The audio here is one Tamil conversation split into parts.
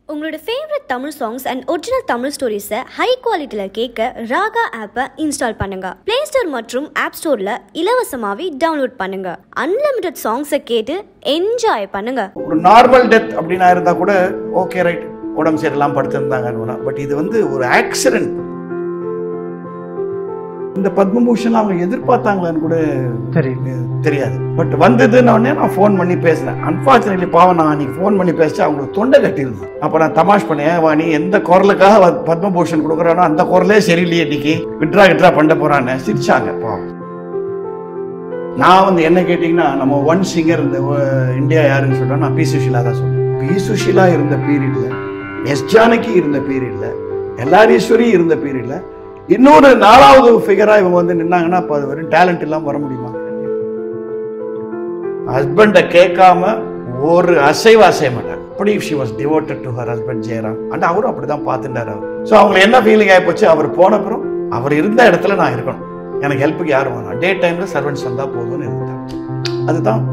உங்களோட favourite Tamil songs and original Tamil ஸ்டோரிஸை ஹை குவாலிட்டியில் கேட்க ராகா ஆப்பை இன்ஸ்டால் பண்ணுங்க ப்ளே ஸ்டோர் மற்றும் ஆப் ஸ்டோரில் இலவசமாகவே டவுன்லோட் பண்ணுங்க அன்லிமிட்டெட் சாங்ஸை கேட்டு என்ஜாய் பண்ணுங்க ஒரு நார்மல் டெத் அப்படின்னா இருந்தால் கூட ஓகே ரைட் உடம்பு சரியில்லாம படுத்திருந்தாங்க பட் இது வந்து ஒரு ஆக்சிடென்ட் இந்த பத்மபூஷன் அவங்க எதிர்பார்த்தாங்களான்னு கூட தெரியல தெரியாது பட் வந்ததுன்னு உடனே நான் ஃபோன் பண்ணி பேசினேன் அன்ஃபார்ச்சுனேட்லி பாவம் நான் அன்னைக்கு ஃபோன் பண்ணி பேசி அவங்களுக்கு தொண்டை கட்டிருந்தது அப்போ நான் தமாஷ் பண்ணேன் வா நீ எந்த குரலுக்காக வ- பத்மபூஷன் கொடுக்குறானோ அந்த குரலே சரியில்லையே இன்னைக்கு விட்ரா விட்ரா பண்ண போறான்னு சிரிச்சாங்க பாவம் நான் வந்து என்ன கேட்டிங்கன்னா நம்ம ஒன் சிங்கர் இந்த அஹ், இந்தியா யாருன்னு சொல்றோம் நான் பி சுஷிலா தான் சொல்றேன் பி சுஷிலா இருந்த பீரியட்ல எஸ் ஜானகி இருந்த பீரியட்ல எல்லாரீஸ்வரி இருந்த பீரியட்ல இன்னொரு நாலாவது ஃபிகரா இவங்க வந்து நின்னாங்கன்னா அப்போ அது வெறும் டேலண்ட் இல்லாம வர முடியுமா ஹஸ்பண்டை கேட்காம ஒரு அசைவ அசைய மாட்டாங்க அப்படி she was devoted to her husband Jayaram and அவரும் அப்படிதான் பார்த்துட்டார் அவர் ஸோ அவங்களுக்கு என்ன ஃபீலிங் ஆகிப்போச்சு அவர் போனப்புறம் அவர் இருந்த இடத்துல நான் இருக்கணும் எனக்கு ஹெல்ப்புக்கு யாரும் வேணாம் டே டைம்ல சர்வன்ஸ் வந்தா போதும்னு இருந்தாங்க அதுதான்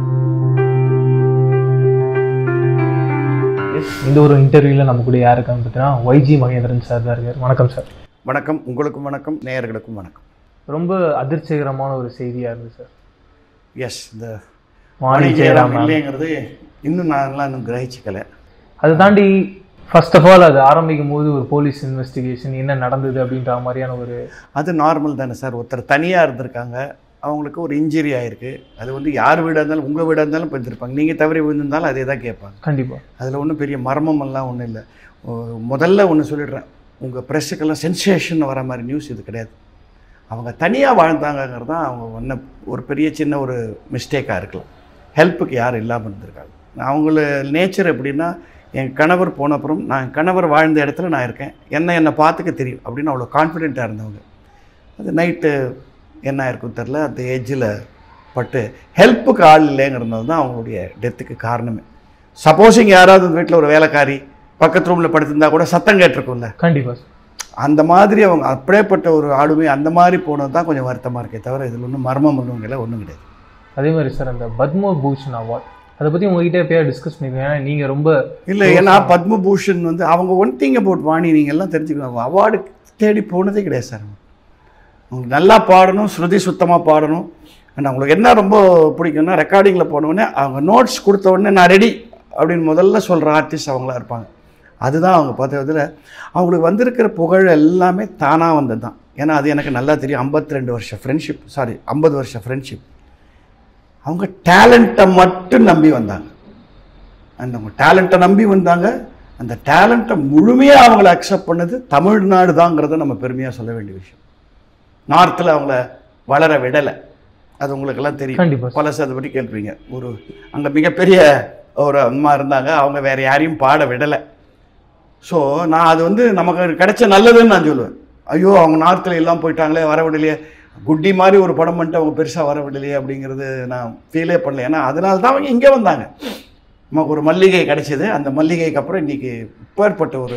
இந்த ஒரு இன்டர்வியூல நம்ம கூட யார் இருக்கான்னு பார்த்தீங்கன்னா ஒய்ஜி மகேந்திரன் சார் தான் இருக்கார் வணக்கம் சார் வணக்கம் உங்களுக்கும் வணக்கம் நேயர்களுக்கும் வணக்கம் ரொம்ப அதிர்ச்சிகரமான ஒரு செய்தியா இருந்து சார் எஸ் இந்த வாணி வாணி ஜெயராம் ஜெயராம் ma'am. இல்லைங்கிறது இன்னும் நான்லாம் இன்னும் கிரகிச்சிக்கல அதை தாண்டி ஃபர்ஸ்ட் ஆஃப் ஆல் அது ஆரம்பிக்கும் போது ஒரு போலீஸ் இன்வெஸ்டிகேஷன் என்ன நடந்தது அப்படின்ற மாதிரியான ஒரு அது நார்மல் தானே சார் ஒருத்தர் தனியாக இருந்திருக்காங்க அவங்களுக்கு ஒரு இன்ஜுரி ஆயிருக்கு அது வந்து யார் வீடாக இருந்தாலும் உங்கள் வீடாக இருந்தாலும் பண்ணிருப்பாங்க நீங்கள் தவறி விழுந்திருந்தாலும் அதே தான் கேட்பாங்க கண்டிப்பா அதில் ஒன்றும் பெரிய மர்மம் எல்லாம் ஒன்றும் இல்லை முதல்ல ஒன்று சொல்லிடுறேன் உங்கள் ப்ரெஸ்ஸுக்கெல்லாம் சென்சேஷன் வர மாதிரி நியூஸ் இது கிடையாது அவங்க தனியாக வாழ்ந்தாங்கங்கிறது தான் அவங்க ஒன்ன ஒரு பெரிய சின்ன ஒரு மிஸ்டேக்காக இருக்கலாம் ஹெல்ப்புக்கு யாரும் இல்லாமல் இருந்திருக்காங்க அவங்கள நேச்சர் எப்படின்னா என் கணவர் போன அப்புறம் நான் என் கணவர் வாழ்ந்த இடத்துல நான் இருக்கேன் என்ன என்னை பார்த்துக்க தெரியும் அப்படின்னு அவ்வளோ கான்ஃபிடென்ட்டாக இருந்தவங்க அது நைட்டு என்ன இருக்கும் தெரில அந்த ஏஜில் பட்டு ஹெல்ப்புக்கு ஆள் இல்லைங்கிறது தான் அவங்களுடைய டெத்துக்கு காரணமே சப்போஸிங் யாராவது வீட்டில் ஒரு வேலைக்காரி பக்கத்து ரூமில் படுத்திருந்தா கூட சத்தம் கேட்டிருக்கும்ல கண்டிப்பா சார் அந்த மாதிரி அவங்க அப்படியேப்பட்ட ஒரு ஆளுமை அந்த மாதிரி போனது தான் கொஞ்சம் வருத்தமாக இருக்கே தவிர இதில் ஒன்றும் மர்மம் ஒன்றும் இல்லை ஒன்றும் கிடையாது அதே மாதிரி சார் அந்த பத்ம பூஷன் அவார்ட் அதை பத்தி உங்ககிட்ட எப்பயாவது டிஸ்கஸ் பண்ணிருக்கேன் ஏன்னா நீங்க ரொம்ப இல்லை ஏன்னா பத்மபூஷன் வந்து அவங்க ஒன் திங் அபவுட் வாணி நீங்கள் எல்லாம் தெரிஞ்சுக்கணும் அவார்டு தேடி போனதே கிடையாது சார் அவங்களுக்கு நல்லா பாடணும் ஸ்ருதி சுத்தமாக பாடணும் அண்ட் அவங்களுக்கு என்ன ரொம்ப பிடிக்கும்னா ரெக்கார்டிங்கில் போனோடனே அவங்க நோட்ஸ் கொடுத்த உடனே நான் ரெடி அப்படின்னு முதல்ல சொல்கிற ஆர்டிஸ்ட் அவங்களா இருப்பாங்க அதுதான் அவங்க பார்த்ததில் அவங்களுக்கு வந்திருக்கிற புகழ் எல்லாமே தானாக வந்தது தான் ஏன்னா அது எனக்கு நல்லா தெரியும் 52 ரெண்டு வருஷம் ஃப்ரெண்ட்ஷிப் சாரி ஐம்பது வருஷம் ஃப்ரெண்ட்ஷிப் அவங்க டேலண்ட்டை மட்டும் நம்பி வந்தாங்க அந்த அவங்க டேலண்ட்டை நம்பி வந்தாங்க அந்த டேலண்ட்டை முழுமையாக அவங்கள அக்செப்ட் பண்ணது தமிழ்நாடு தாங்கிறத நம்ம பெருமையாக சொல்ல வேண்டிய விஷயம் நார்த்தில் அவங்கள வளர விடலை அது உங்களுக்கெல்லாம் தெரியும் கண்டிப்பா சார். பழசு அதை பற்றி கேள்விங்க ஒரு அங்கே மிகப்பெரிய ஒரு அம்மா இருந்தாங்க அவங்க வேற யாரையும் பாட விடலை ஸோ நான் அது வந்து நமக்கு கிடைச்ச நல்லதுன்னு நான் சொல்லுவேன் ஐயோ அவங்க நார்த்தில் எல்லாம் போயிட்டாங்களே வர விடலையே குட்டி மாதிரி ஒரு படம் பண்ணிட்டு அவங்க பெருசாக வர விடலையே அப்படிங்கிறது நான் ஃபீலே பண்ணல ஏன்னா அதனால தான் அவங்க இங்கே வந்தாங்க நமக்கு ஒரு மல்லிகை கிடைச்சது அந்த மல்லிகைக்கு அப்புறம் இன்னைக்கு இப்பேற்பட்ட ஒரு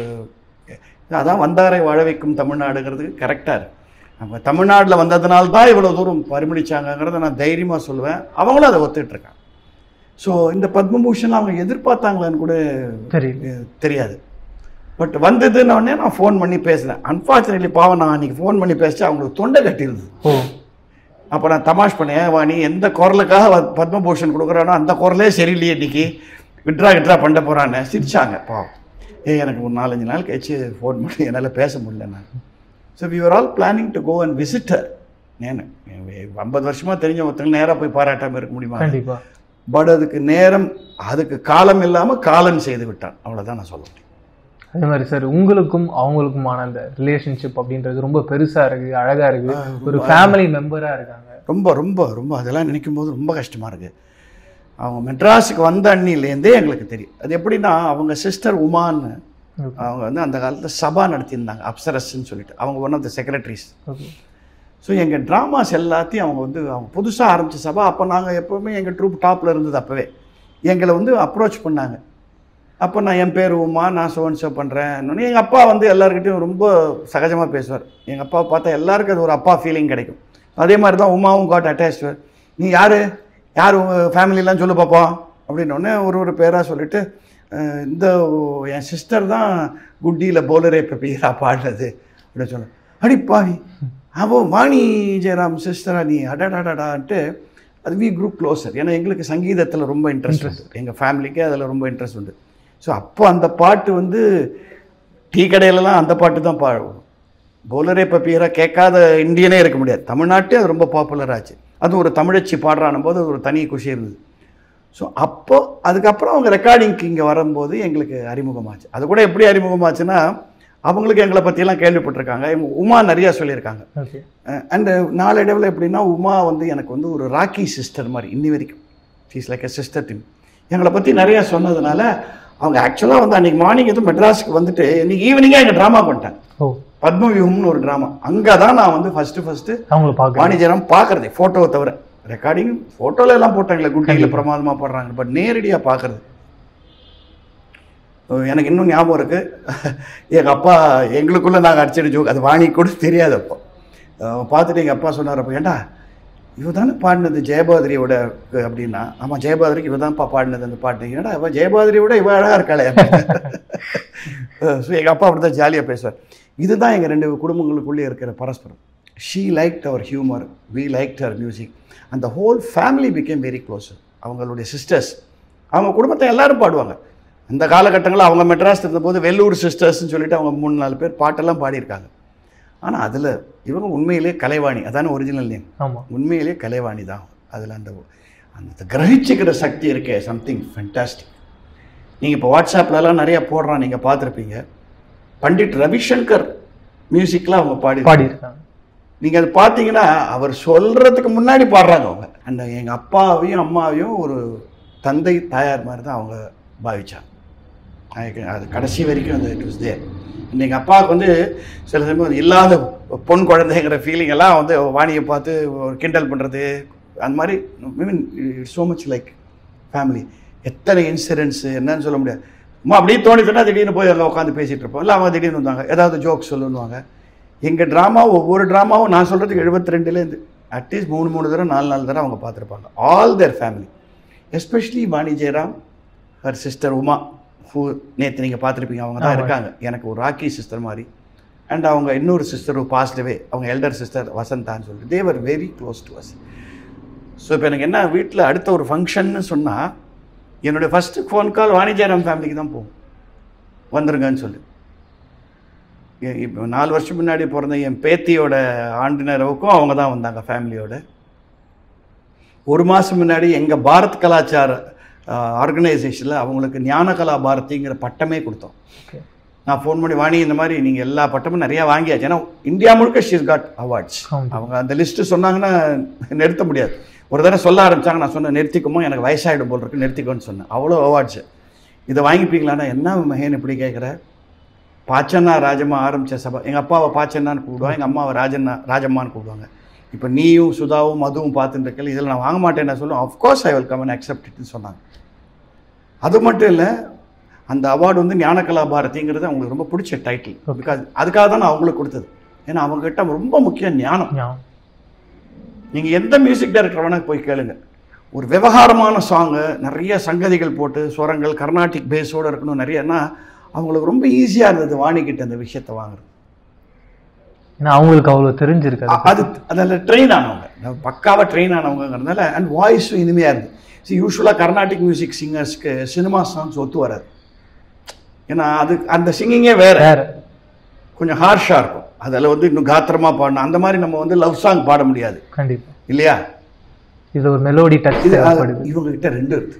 அதான் வந்தாரை வாழ வைக்கும் தமிழ்நாடுங்கிறதுக்கு கரெக்டாக இருக்கு நம்ம தமிழ்நாட்டில் வந்ததுனால தான் இவ்வளோ தூரம் பரிமளிச்சாங்கங்கிறத நான் தைரியமாக சொல்லுவேன் அவங்களும் அதை ஒத்துட்டு இருக்காங்க ஸோ இந்த பத்மபூஷன் அவங்க எதிர்பார்த்தாங்களான்னு கூட தெரியல அஹ், தெரியாது பட் வந்ததுன்னு உடனே நான் ஃபோன் பண்ணி பேசினேன் அன்ஃபார்ச்சுனேட்லி பாவம் நான் அன்றைக்கி ஃபோன் பண்ணி பேசி அவங்களுக்கு தொண்டை கட்டிருந்தது ஓ அப்போ நான் தமாஷ் பண்ணேன் வா நீ எந்த குரலுக்காக வ- பத்மபூஷன் கொடுக்குறானோ அந்த குரலே சரியில்லையே இன்னைக்கு விட்ரா விட்ரா பண்ண போகிறான்னு சிரிச்சாங்க பாவம் ஏய் எனக்கு ஒரு நாலஞ்சு நாள் கழிச்சு ஃபோன் பண்ணி என்னால் பேச முடியல நான் so we are all planning to go and visitor நேனு ஐம்பது வருஷமாக தெரிஞ்ச ஒருத்தங்க நேராக போய் பாராட்டாமல் இருக்க முடியுமா கண்டிப்பா பட் அதுக்கு நேரம் அதுக்கு காலம் இல்லாமல் காலம் செய்து விட்டான் அவ்வளோதான் நான் சொல்ல முடியும் அதே மாதிரி சார் உங்களுக்கும் அவங்களுக்குமான அந்த ரிலேஷன்ஷிப் அப்படின்றது ரொம்ப பெருசா இருக்கு அழகா இருக்கு ஆ, ஒரு ரொம்ப ஃபேமிலி மெம்பரா இருக்காங்க ரொம்ப ரொம்ப ரொம்ப அதெல்லாம் நினைக்கும் போது ரொம்ப கஷ்டமாக இருக்குது அவங்க மெட்ராஸுக்கு வந்த அன்னிலேருந்தே எங்களுக்கு தெரியும் அது எப்படின்னா அவங்க சிஸ்டர் உமான்னு Okay. அவங்க வந்து அந்த காலத்தில் சபா நடத்தியிருந்தாங்க அப்சரஸ்ன்னு சொல்லிட்டு அவங்க one of the secretaries okay so எங்கள் ட்ராமாஸ் எல்லாத்தையும் அவங்க வந்து அவங்க புதுசாக ஆரம்பித்த சபா அப்போ நாங்கள் எப்போவுமே எங்கள் ட்ரூப் டாப்பில் இருந்தது அப்போவே எங்களை வந்து அப்ரோச் பண்ணாங்க அப்போ நான் என் பேர் உமா நான் சோன் ஷோ பண்ணுறேன் எங்கள் அப்பா வந்து எல்லாருக்கிட்டையும் ரொம்ப சகஜமாக பேசுவார் எங்கள் அப்பாவை பார்த்தா எல்லாருக்கும் அது ஒரு அப்பா ஃபீலிங் கிடைக்கும் அதே மாதிரி தான் உமாவும் காட் அட்டாச் நீ யார் யார் உங்கள் ஃபேமிலிலாம் சொல்லு பார்ப்போம் அப்படின்னோடனே ஒரு ஒரு பேராக சொல்லிட்டு அஹ் இந்த என் சிஸ்டர் தான் குட்டியில் போலரே பெப்பீரா பாடுறது அப்படின்னு சொன்னேன் அடி பாவி அவோ வாணி ஜெயராம் சிஸ்டரா நீ அடடாடாடான்ட்டு அது வி குரூப் க்ளோசர் ஏன்னா எங்களுக்கு சங்கீதத்தில் ரொம்ப இன்ட்ரெஸ்ட் உண்டு எங்கள் ஃபேமிலிக்கு அதில் ரொம்ப இன்ட்ரெஸ்ட் உண்டு ஸோ அப்போ அந்த பாட்டு வந்து டீ கடையிலலாம் அந்த பாட்டு தான் பாடுவோம் போலரே பப்பியரா கேட்காத இந்தியனே இருக்க முடியாது தமிழ்நாட்டே அது ரொம்ப பாப்புலர் ஆச்சு அது ஒரு தமிழச்சி பாடுறானும் போது அது ஒரு தனி குஷி இருந்தது ஸோ அப்போ அதுக்கப்புறம் அவங்க ரெக்கார்டிங்க்கு இங்கே வரும்போது எங்களுக்கு அறிமுகமாச்சு அது கூட எப்படி அறிமுகமாச்சுன்னா அவங்களுக்கு எங்களை பற்றியெல்லாம் கேள்விப்பட்டிருக்காங்க இவங்க உமா நிறையா சொல்லியிருக்காங்க ஓகே அண்டு நாளடைவில் எப்படின்னா உமா வந்து எனக்கு வந்து ஒரு ராக்கி சிஸ்டர் மாதிரி இன்னி வரைக்கும் she's like a sister team எங்களை பற்றி நிறையா சொன்னதுனால அவங்க ஆக்சுவலாக வந்து அன்றைக்கி மார்னிங் எதுவும் மெட்ராஸுக்கு வந்துட்டு இன்னைக்கு ஈவினிங்காக எங்கள் ட்ராமா பண்ணிட்டாங்க ஓ பத்மவியூகம்னு ஒரு ட்ராமா அங்கே தான் நான் வந்து ஃபஸ்ட்டு ஃபஸ்ட்டு அவங்கள பார்க்க வாணிஜரம் பார்க்கறது ஃபோட்டோவை தவிர ரெக்கார்டிங் ஃபோட்டோல எல்லாம் போட்டாங்களே குட்டியில் பிரமாதமாக போடுறாங்க பட் நேரடியாக பார்க்கறது அஹ் எனக்கு இன்னும் ஞாபகம் இருக்கு எங்கள் அப்பா எங்களுக்குள்ளே நாங்கள் அடிச்சடி ஜோக் அது வாணி கூட தெரியாது அப்போ அஹ் பார்த்துட்டு எங்கள் அப்பா சொன்னார் அப்போ ஏண்டா இவ தானே பாடினது ஜெயபாதிரியோட அஹ் அப்படின்னா ஆமாம் ஜெயபாதிரிக்கு இவ தான்ப்பா பாடினது அந்த பாட்டு என்னடா இவ ஜெயபாதிரியோட இவ அழகாக இருக்காளே ஸோ எங்கள் அப்பா அப்படி தான் ஜாலியாக பேசுவார் இதுதான் எங்கள் ரெண்டு குடும்பங்களுக்குள்ளே இருக்கிற பரஸ்பரம் she liked our humour we liked our music அந்த whole family became very close அவங்களுடைய சிஸ்டர்ஸ் அவங்க குடும்பத்தை எல்லாரும் பாடுவாங்க அந்த காலகட்டங்களில் அவங்க மெட்ராஸ் இருந்தபோது வெள்ளூர் சிஸ்டர்ஸ்னு சொல்லிட்டு அவங்க மூணு நாலு பேர் பாட்டெல்லாம் பாடியிருக்காங்க ஆனால் அதில் இவங்க உண்மையிலே கலைவாணி அதான ஒரிஜினல் நேம் ஆமா உண்மையிலே கலைவாணி தான் அதில் அந்த அந்த கிரகிச்சுக்கிற சக்தி இருக்கே சம்திங் ஃபென்டாஸ்டிக் நீங்கள் இப்போ வாட்ஸ்அப்லலாம் நிறைய போடுறான் நீங்கள் பார்த்துருப்பீங்க பண்டிட் ரவிசங்கர் மியூசிக்லாம் அவங்க பாடி பாடியிருக்காங்க நீங்கள் அது பார்த்தீங்கன்னா அவர் சொல்கிறதுக்கு முன்னாடி பாடுறாங்க அவங்க அந்த எங்கள் அப்பாவையும் அம்மாவையும் ஒரு தந்தை தாயார் மாதிரி தான் அவங்க பாவிச்சாங்க அதுக்கு அது கடைசி வரைக்கும் அந்த இட் வாஸ் தேர் எங்கள் அப்பாவுக்கு வந்து சில சமயம் அது இல்லாத பொன் குழந்தைங்கிற ஃபீலிங் எல்லாம் வந்து வாணியை பார்த்து ஒரு கிண்டல் பண்ணுறது அந்த மாதிரி mean it's so much like family எத்தனை இன்சிடென்ட்ஸு என்னன்னு சொல்ல முடியாது அம்மா அப்படியே தோணிச்சுன்னா திடீர்னு போய் அங்கே உட்காந்து பேசிகிட்டு இருப்போம் இல்லை அவங்க திடீர்னு வந்தாங்க ஏதாவது ஜோக் சொல்லுவாங்க எங்கள் ட்ராமா ஒவ்வொரு ட்ராமாவும் நான் சொல்கிறதுக்கு எழுபத்தி ரெண்டுலேருந்து அட்லீஸ்ட் மூணு மூணு தடவை நாலு நாலு தடவை அவங்க பார்த்துருப்பாங்க all their family especially Vani Jayaram her sister Uma who நேற்று நீங்கள் பார்த்துருப்பீங்க அவங்க தான் ஆமா. இருக்காங்க எனக்கு ஒரு ராக்கி சிஸ்டர் மாதிரி அண்ட் அவங்க இன்னொரு சிஸ்டர் பாஸ்டவே அவங்க எல்டர் சிஸ்டர் வசந்தான்னு சொல்லிட்டு they were very close to us so இப்போ எனக்கு என்ன வீட்டில் அடுத்த ஒரு ஃபங்க்ஷன்னு சொன்னால் என்னுடைய ஃபஸ்ட்டு ஃபோன் கால் வாணிஜெயராம் ஃபேமிலிக்கு தான் போகும் வந்துருங்கன்னு சொல்லி எ- இப்போ நாலு வருஷம் முன்னாடி பிறந்த என் பேத்தியோட ஆண்டு நிறவுக்கும் அவங்க தான் வந்தாங்க ஃபேமிலியோட ஒரு மாதம் முன்னாடி எங்கள் பாரத் கலாச்சார ஆர்கனைசேஷனில் அவங்களுக்கு ஞானகலா பாரதிங்கிற பட்டமே கொடுத்தோம் ஓகே நான் ஃபோன் பண்ணி வாணி இந்த மாதிரி நீங்கள் எல்லா பட்டமும் நிறையா வாங்கியாச்சு ஏன்னா இந்தியா முழுக்க ஷீஸ் காட் அவார்ட்ஸ் ஆமா. அவங்க அந்த லிஸ்ட்டு சொன்னாங்கன்னா நிறுத்த முடியாது ஒரு தடவை சொல்ல ஆரம்பிச்சாங்க நான் சொன்னேன் நிறுத்திக்குமோ எனக்கு வயசாகிடும் போல் இருக்கு நிறுத்திக்கோன்னு சொன்னேன் அவ்வளோ அவார்ட்ஸு இதை வாங்கிப்பீங்களான்னா என்ன மகேன் இப்படி கேட்குற பாச்சண்ணா ராஜம்மா ஆரம்பித்த சபை எங்கள் அப்பாவை பாச்சண்ணான்னு கூப்பிடுவாங்க எங்கள் அம்மாவை ராஜண்ணா ராஜம்மான்னு கூப்பிடுவாங்க இப்போ நீயும் சுதாவும் மதுவும் பார்த்துட்டு இருக்கல இதில் நான் வாங்க மாட்டேன் நான் சொல்லுவேன் of course I will come and accept இட்னு சொன்னாங்க அது மட்டும் இல்லை அந்த அவார்டு வந்து ஞானகலா பாரதிங்கிறது அவங்களுக்கு ரொம்ப பிடிச்ச டைட்டில் பிகாஸ் அதுக்காக தான் நான் அவங்களுக்கு கொடுத்தது ஏன்னா அவங்ககிட்ட ரொம்ப முக்கியம் ஞானம் ஞாபகம். நீங்கள் எந்த மியூசிக் டைரக்டர் வேணால் போய் கேளுங்க ஒரு விவகாரமான சாங்கு நிறைய சங்கதிகள் போட்டு சுரங்கள் கர்நாடிக் பேஸோடு இருக்கணும் நிறையன்னா அவங்களுக்கு ரொம்ப ஈஸியாக இருந்தது வாணிக்கிட்ட அந்த விஷயத்தை வாங்குறது ஏன்னா அவங்களுக்கு அவ்வளவு தெரிஞ்சிருக்காது அ- அது அதில் ட்ரெயின் ஆனவங்க பக்காவாக ட்ரெயின் ஆனவங்கிறதுனால அண்ட் வாய்ஸும் இனிமையாக இருந்தது ஸோ யூஸ்வலாக கர்நாடிக் மியூசிக் சிங்கர்ஸ்க்கு சினிமா சாங்ஸ் ஒத்து வராது ஏன்னா அது அந்த சிங்கிங்கே வேற வேற கொஞ்சம் ஹார்ஷாக இருக்கும் அதில் வந்து இன்னும் காத்திரமாக பாடணும் அந்த மாதிரி நம்ம வந்து லவ் சாங் பாட முடியாது கண்டிப்பா இல்லையா இது ஒரு மெலோடி டச் இது தேவைப்படுது இவங்க கிட்ட ரெண்டு இருக்கு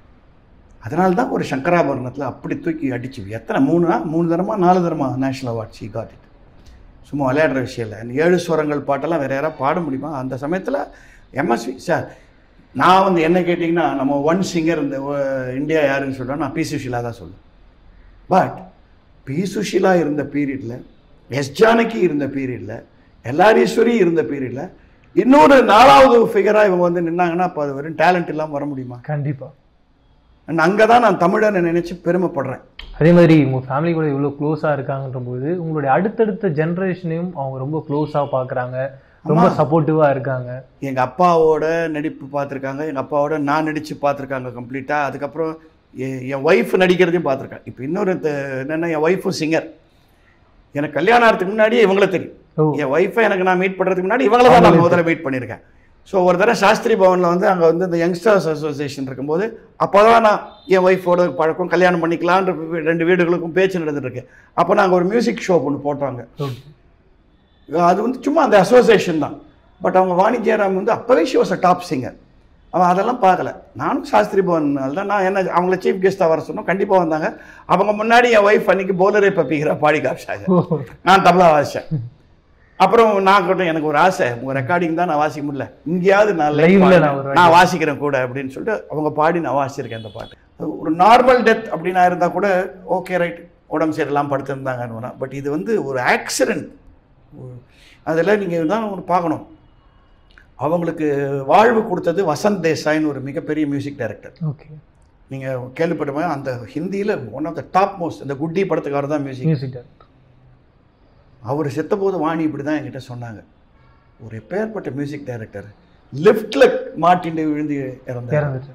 அதனால தான் ஒரு சங்கராபரணத்தில் அப்படி தூக்கி அடிச்சு எத்தனை மூணு மூணு தரமா நாலு தரமா national award she got it சும்மா விளையாடுற விஷயம் இல்லை அந்த ஏழு ஸ்வரங்கள் பாட்டெல்லாம் வேற யாராவது பாட முடியுமா அந்த சமயத்தில் எம்எஸ்வி சார் நான் வந்து என்ன கேட்டிங்கன்னா நம்ம ஒன் சிங்கர் இந்த அஹ், இந்தியா யாருன்னு சொல்கிறோம் நான் பி சுஷீலா தான் சொல்லுவேன் பட் பி சுஷீலா இருந்த பீரியடில் எஸ் ஜானகி இருந்த பீரியடில் எல்லாரீஸ்வரி இருந்த பீரியடில் இன்னொரு நாலாவது ஃபிகராக இவங்க வந்து நின்னாங்கன்னா அப்போ அது வெறும் டேலண்ட் இல்லாமல் வர முடியுமா கண்டிப்பா அண்ட் அங்கே தான் நான் தமிழனை நினச்சி பெருமைப்படுறேன் அதே மாதிரி உங்க ஃபேமிலி கூட இவ்வளவு க்ளோஸா இருக்காங்கன்ற போது உங்களுடைய அடுத்தடுத்த ஜெனரேஷனையும் அவங்க ரொம்ப க்ளோஸா பாக்குறாங்க ரொம்ப சப்போர்ட்டிவா இருக்காங்க எங்கள் அப்பாவோட நடிப்பு பார்த்துருக்காங்க எங்கள் அப்பாவோட நான் நடித்து பார்த்துருக்காங்க கம்ப்ளீட்டாக அதுக்கப்புறம் எ- என் ஒய்ஃப் நடிக்கிறதையும் பார்த்துருக்கேன் இப்போ இன்னொரு த- என்னன்னா என் ஒய்ஃபும் சிங்கர் எனக்கு கல்யாணம் ஆகிறதுக்கு முன்னாடியே இவங்கள தெரியும் ஓ என் ஒய்ஃபை எனக்கு நான் மீட் பண்ணுறதுக்கு முன்னாடி இவங்கள தான் நான் முதல்ல மீட் பண்ணியிருக்கேன் ஸோ ஒரு தடவை சாஸ்திரி பவனில் வந்து அங்கே வந்து இந்த யங்ஸ்டர்ஸ் அசோசியேஷன் இருக்கும்போது அப்போ தான் நான் என் ஒய்ஃபோட பழக்கம் கல்யாணம் பண்ணிக்கலான்ற வீ- ரெண்டு வீடுகளுக்கும் பேச்சு நடந்துட்டு இருக்கு அப்போ நாங்கள் ஒரு மியூசிக் ஷோ ஒன்று போட்டாங்க ஓகே அது வந்து சும்மா அந்த அசோசியேஷன் தான் பட் அவங்க வாணி ஜெயராம் வந்து அப்போவே she was a top singer அவன் அதெல்லாம் பார்க்கல நானும் சாஸ்திரி பவனால் தான் நான் என்ன அவங்கள சீஃப் கெஸ்ட்டாக வர சொன்னோம் கண்டிப்பாக வந்தாங்க அவங்க முன்னாடி என் ஒய்ஃப் அன்னைக்கு போலரே பப்பிக்கிற பாடி காமிச்சாங்க ஓ நான் தபலா வாசித்தேன் அப்புறம் நான் கூட எனக்கு ஒரு ஆசை உங்கள் ரெக்கார்டிங் தான் நான் வாசிக்க முடியல இங்கேயாவது நான் live Live ல பாடுறேன். நான் ஒரு நான் வாசிக்கிறேன் கூட அப்படின்னு சொல்லிட்டு அவங்க பாடி நான் வாசிச்சிருக்கேன் அந்த பாட்டு அது ஒரு நார்மல் டெத் அப்படின்னா இருந்தால் கூட ஓகே ரைட் உடம்பு சரியில்லாம படுத்திருந்தாங்கன்னு பட் இது வந்து ஒரு ஆக்சிடென்ட் அதில் நீங்கள் தான் ஒன்று பார்க்கணும் அவங்களுக்கு வாழ்வு கொடுத்தது வசந்த் தேசாய்னு ஒரு மிகப்பெரிய மியூசிக் டைரக்டர் ஓகே நீங்கள் கேள்விப்பட்ட அந்த ஹிந்தியில் one of the top most இந்த குட்டி படத்துக்காரர் தான் மியூசிக் மியூசிக் டைரக்டர் அவர் செத்தபோது வாணி இப்படி தான் என்கிட்ட சொன்னாங்க ஒரு எப்பேற்பட்ட மியூசிக் டைரக்டர் லிஃப்டில் மாட்டிட்டு விழுந்து இறந்தார் இறந்துட்டு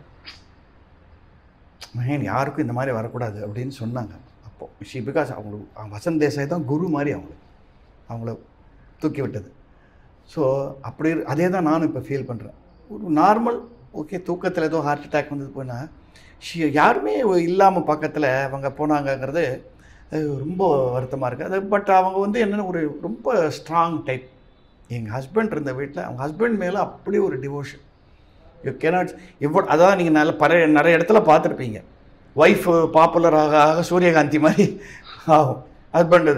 மகன் யாருக்கும் இந்த மாதிரி வரக்கூடாது அப்படின்னு சொன்னாங்க அப்போ ஷி பிகாஸ் அவங்களுக்கு அவங்க வசந்த் தேசாய் தான் குரு மாதிரி அவங்களுக்கு அவங்கள தூக்கி விட்டது ஸோ அப்படி இரு- அதே தான் நானும் இப்போ ஃபீல் பண்ணுறேன் ஒரு நார்மல் ஓகே தூக்கத்தில் ஏதோ ஹார்ட் அட்டாக் வந்தது போனால் ஷி யாருமே இல்லாமல் பக்கத்தில் அவங்க போனாங்கங்கிறது அது ரொம்ப வருத்தமாக இருக்குது அது பட் அவங்க வந்து என்னென்ன ஒரு ரொம்ப ஸ்ட்ராங் டைப் எங்கள் ஹஸ்பண்ட் இருந்த வீட்டில் அவங்க ஹஸ்பண்ட் மேலே அப்படி ஒரு டிவோஷன் யூ கேனாட் எவ்வளோ அதான் நீங்கள் நல்ல பர நிறைய இடத்துல பார்த்துருப்பீங்க ஒய்ஃப் பாப்புலர் ஆக ஆக சூரியகாந்தி மாதிரி ஆகும் ஹஸ்பண்டு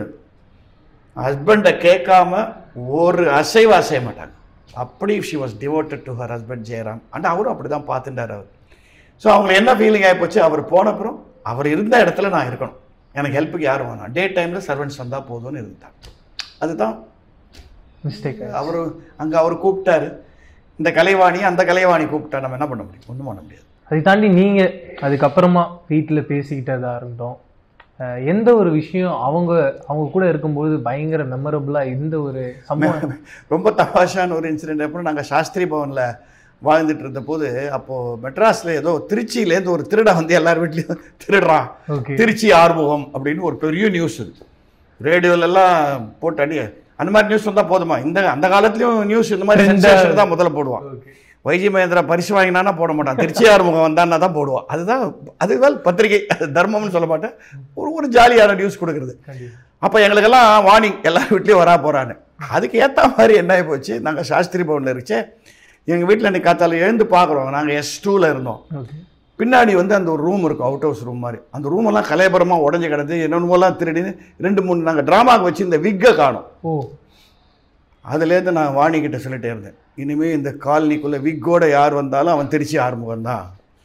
ஹஸ்பண்டை கேட்காம ஒரு அசைவ அசைய மாட்டாங்க அப்படி she was devoted to her husband Jayaram and அவரும் அப்படி தான் பார்த்துட்டார் அவர் ஸோ அவங்களுக்கு என்ன ஃபீலிங் ஆகிப்போச்சு அவர் போனப்புறம் அவர் இருந்த இடத்துல நான் இருக்கணும் எனக்கு ஹெல்ப்புக்கு யாரும் வேணாம் டே டைமில் சர்வெண்ட்ஸ் வந்தால் போதும்னு இருந்தார் அதுதான் மிஸ்டேக் அவர் அங்கே அவர் கூப்பிட்டாரு இந்த கலைவாணி அந்த கலைவாணி கூப்பிட்டா நம்ம என்ன பண்ண முடியும் ஒன்றும் பண்ண முடியாது அதை தாண்டி நீங்க அதுக்கப்புறமா வீட்டுல பேசிக்கிட்டதா இருந்தோம் அஹ் எந்த ஒரு விஷயம் அவங்க அவங்க கூட இருக்கும்போது பயங்கர மெமரபுளா இந்த ஒரு சம்பவம் ரொம்ப தமாஷான ஒரு இன்சிடென்ட் அப்புறம் நாங்கள் சாஸ்திரி பவனில் வாழ்ந்துட்டு இருந்தபோது அப்போது மெட்ராஸில் ஏதோ திருச்சியிலேருந்து ஒரு திருட வந்து எல்லார் வீட்லேயும் திருடுறான் ஓகே திருச்சி ஆறுமுகம் அப்படின்னு ஒரு பெரிய நியூஸ் இது ரேடியோலெல்லாம் போட்டு அடி அந்த மாதிரி நியூஸ் வந்தால் போதுமா இந்த அந்த காலத்துலேயும் நியூஸ் இந்த மாதிரி இந்த- சென்சேஷன் தான் முதல்ல போடுவான் ஓகே வைஜி மகேந்திரா பரிசு வாங்கினானா போட மாட்டான் திருச்சி ஆறுமுகம் வந்தான்னா தான் போடுவான் அதுதான் அதுதான் பத்திரிகை அது தர்மம்னு சொல்ல மாட்டேன் ஒரு ஒரு ஜாலியான நியூஸ் கொடுக்குறது கண்டிப்பா அப்போ எங்களுக்கெல்லாம் வார்னிங் எல்லா வீட்லேயும் வரா போகிறான்னு அதுக்கு ஏற்ற மாதிரி என்ன ஆகி போச்சு நாங்கள் சாஸ்திரி பவனில் இருந்துச்சு எங்கள் வீட்டில் இன்னைக்கு காத்தால எழுந்து பார்க்குறோம் நாங்கள் எஸ் டூவில் இருந்தோம் ஓகே பின்னாடி வந்து அந்த ஒரு ரூம் இருக்கும் அவுட் ஹவுஸ் ரூம் மாதிரி அந்த ரூமெல்லாம் கலையபரமாக உடஞ்சி கிடந்து என்னென்னமோலாம் திருடின்னு ரெண்டு மூணு நாங்கள் ட்ராமாவுக்கு வச்சு இந்த விக்கை காணும் ஓ அதுலேருந்து நான் வாணிக்கிட்ட சொல்லிட்டே இருந்தேன் இனிமேல் இந்த காலனிக்குள்ளே விக்கோட யார் வந்தாலும் அவன் திருச்சி ஆறுமுகம் தான்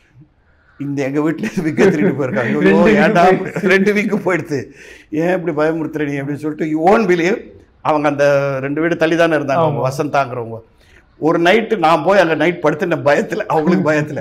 இந்த எங்கள் வீட்டில் விக்கை திருடி போயிருக்காங்க ஐயோ, ரெண்டு week ஏன்டா இப்படி- ரெண்டு வீக்கு போயிடுது ஏன் இப்படி பயமுறுத்துற நீ அப்படின்னு சொல்லிட்டு யூ ஓன் பிலீவ் அவங்க அந்த ரெண்டு வீடு தள்ளி தானே இருந்தாங்க அவங்க ஆமா. வசந்தாங்கிறவங்க ஒரு நைட்டு நான் போய் அங்கே நைட் படுத்துன பயத்தில் அவங்களுக்கு பயத்தில்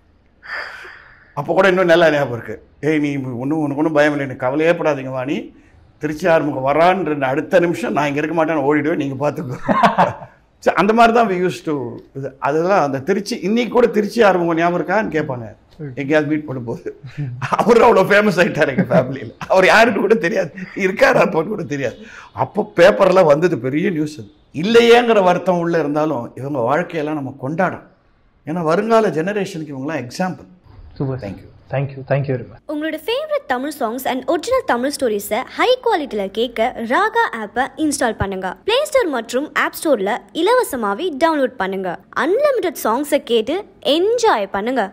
அப்போ கூட இன்னும் நல்லா ஞாபகம் இருக்கு ஏய் நீ ஒன்றும் உனக்கு ஒன்றும் பயம் இல்லை நீ கவலையே படாதீங்க வாணி திருச்சி ஆறுமுகம் வரான்ற அடுத்த நிமிஷம் நான் இங்கே இருக்க மாட்டேன்னு ஓடிடுவேன் நீங்கள் பார்த்துக்கோ சரி அந்த மாதிரி தான் யூஸ் டு இது அதுதான் அந்த திருச்சி இன்னைக்கு கூட திருச்சி ஆறுமுகம் ஞாபகம் இருக்கான்னு கேட்பாங்க எங்கேயாவது மீட் பண்ணும்போது அவர் அவ்வளோ ஃபேமஸ் ஆகிட்டார் எங்கள் ஃபேமிலியில் அவர் யாருக்கு கூட தெரியாது இருக்காரு அப்போன்னு கூட தெரியாது அப்போ பேப்பரில் வந்தது பெரிய நியூஸ் அது இல்லையேங்கிற வருத்தம் உள்ளே இருந்தாலும் இவங்க வாழ்க்கையெல்லாம் நம்ம கொண்டாடும் ஏன்னா வருங்கால ஜெனரேஷனுக்கு இவங்களாம் example super thank you thank you thank you very much உங்களோட favourite Tamil songs and original Tamil ஸ்டோரிஸை ஹை குவாலிட்டியில் கேட்க ராகா ஆப்பை இன்ஸ்டால் பண்ணுங்க ப்ளே ஸ்டோர் மற்றும் ஆப் ஸ்டோரில் இலவசமாகவே டவுன்லோட் பண்ணுங்க அன்லிமிட்டெட் சாங்ஸை கேட்டு என்ஜாய் பண்ணுங்க